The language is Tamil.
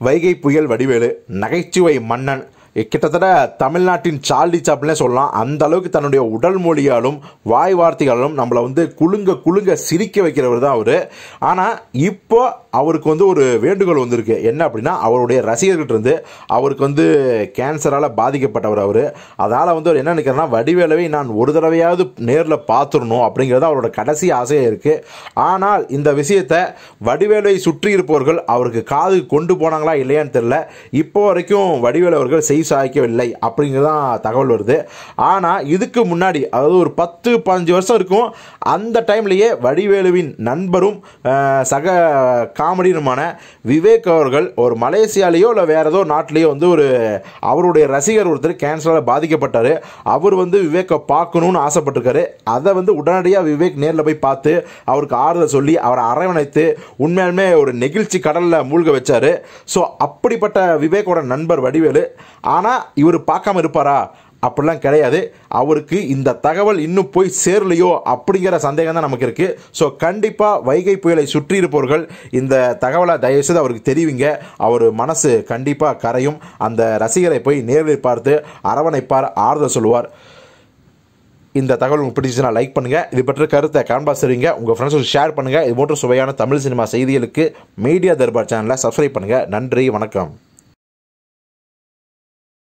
வைகை புயல் வடிவேலு நகைச்சுவை மன்னன் கிட்டத்தட்ட தமிழ்நாட்டின் சார்லி சாப்ளே சொல்லலாம் அந்த அளவுக்கு தன்னுடைய உடல் மொழியாலும் வாய் வார்த்தைகளாலும் நம்மளை வந்து குலுங்க குலுங்க சிரிக்க வைக்கிறவர் தான் அவர் ஆனால் இப்போ அவருக்கு வந்து ஒரு வேண்டுகோள் வந்திருக்கு என்ன அப்படின்னா அவருடைய ரசிகர்கிட்ட இருந்து அவருக்கு வந்து கேன்சரால் பாதிக்கப்பட்டவர் அவர் அதனால் வந்து அவர் என்ன நினைக்கிறாருன்னா வடிவேலவை நான் ஒரு தடவையாவது நேரில் பார்த்துடணும் அப்படிங்கிறது அவரோட கடைசி ஆசையாக இருக்குது ஆனால் இந்த விஷயத்தை வடிவேலை சுற்றி இருப்பவர்கள் அவருக்கு காது கொண்டு போனாங்களா இல்லையான்னு தெரியல இப்போ வரைக்கும் வடிவேலு அவர்கள் செய் சாய்க்கவில்லை அப்படிங்கிறது தான் தகவல் வருது ஆனால் இதுக்கு முன்னாடி அதாவது ஒரு பத்து பதினஞ்சு வருஷம் இருக்கும் அந்த டைம்லேயே வடிவேலுவின் நண்பரும் அஹ், சக காமெடியனுமான விவேக் அவர்கள் ஒரு மலேசியாலேயோ இல்லை வேற ஏதோ நாட்டிலேயோ வந்து ஒரு அவருடைய ரசிகர் ஒருத்தர் கேன்சரால் பாதிக்கப்பட்டார் அவர் வந்து விவேக்கை பார்க்கணும்னு ஆசைப்பட்டிருக்காரு அதை வந்து உடனடியாக விவேக் நேரில் போய் பார்த்து அவருக்கு ஆறுதல் சொல்லி அவரை அரவணைத்து உண்மையாலுமே ஒரு நெகிழ்ச்சி கடலில் மூழ்க வச்சாரு ஸோ அப்படிப்பட்ட விவேக்கோட நண்பர் வடிவேலு ஆனால் இவர் பார்க்காம இருப்பாரா அப்படிலாம் கிடையாது அவருக்கு இந்த தகவல் இன்னும் போய் சேரலையோ அப்படிங்கிற சந்தேகம் தான் நமக்கு இருக்குது ஸோ கண்டிப்பாக வைகை புயலை சுற்றி இருப்பவர்கள் இந்த தகவலை தயவுசெய்து அவருக்கு தெரிவிங்க அவர் மனசு கண்டிப்பாக கரையும் அந்த ரசிகரை போய் நேரில் பார்த்து அரவணைப்பார் ஆறுதல் சொல்லுவார் இந்த தகவல் உங்களுக்கு பிடிச்சுன்னா லைக் பண்ணுங்கள் இது பற்றி கருத்தை கான்பாஸ் தெரிவிங்க உங்கள் ஃப்ரெண்ட்ஸுக்கு ஷேர் பண்ணுங்கள் இது போன்ற சுவையான தமிழ் சினிமா செய்திகளுக்கு மீடியா தர்பார் சேனலை சப்ஸ்கிரைப் பண்ணுங்கள் நன்றி வணக்கம்